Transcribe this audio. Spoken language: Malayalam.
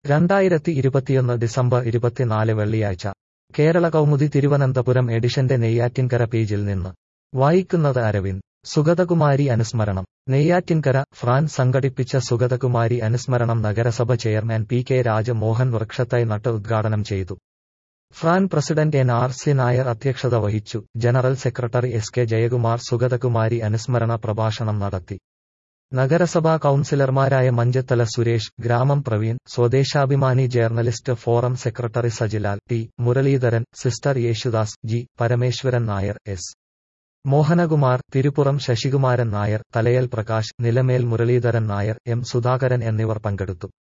രണ്ടായിരത്തി ഇരുപത്തിയൊന്ന് ഡിസംബർ ഇരുപത്തിനാല് വെള്ളിയാഴ്ച കേരള കൗമുദി തിരുവനന്തപുരം എഡിഷന്റെ നെയ്യാറ്റിൻകര പേജിൽ നിന്ന് വായിക്കുന്നത് അരവിന്ദ് സുഗതകുമാരി അനുസ്മരണം നെയ്യാറ്റിൻകര ഫ്രാൻ സംഘടിപ്പിച്ച സുഗതകുമാരി അനുസ്മരണം നഗരസഭ ചെയർമാൻ പി കെ രാജമോഹൻ വൃക്ഷത്തൈ നട്ട് ഉദ്ഘാടനം ചെയ്തു FRAN president N R C Nair അധ്യക്ഷത വഹിച്ചു general secretary S K Jayakumar Sugathakumari അനുസ്മരണ പ്രഭാഷണം നടത്തി നഗരസഭാ കൌൺസിലർമാരായ Manchathala Suresh Gramam Praveen Swadeshabhimani journalist forum secretary Sajilal T Muraleedharan sister Yesudas G Parameswaran Nair S Mohanakumar Thiruppuram Sasikumaran Nair Thalayal Prakash Nilamel Muraleedharan Nair M Sudhakaran എന്നിവർ പങ്കെടുത്തു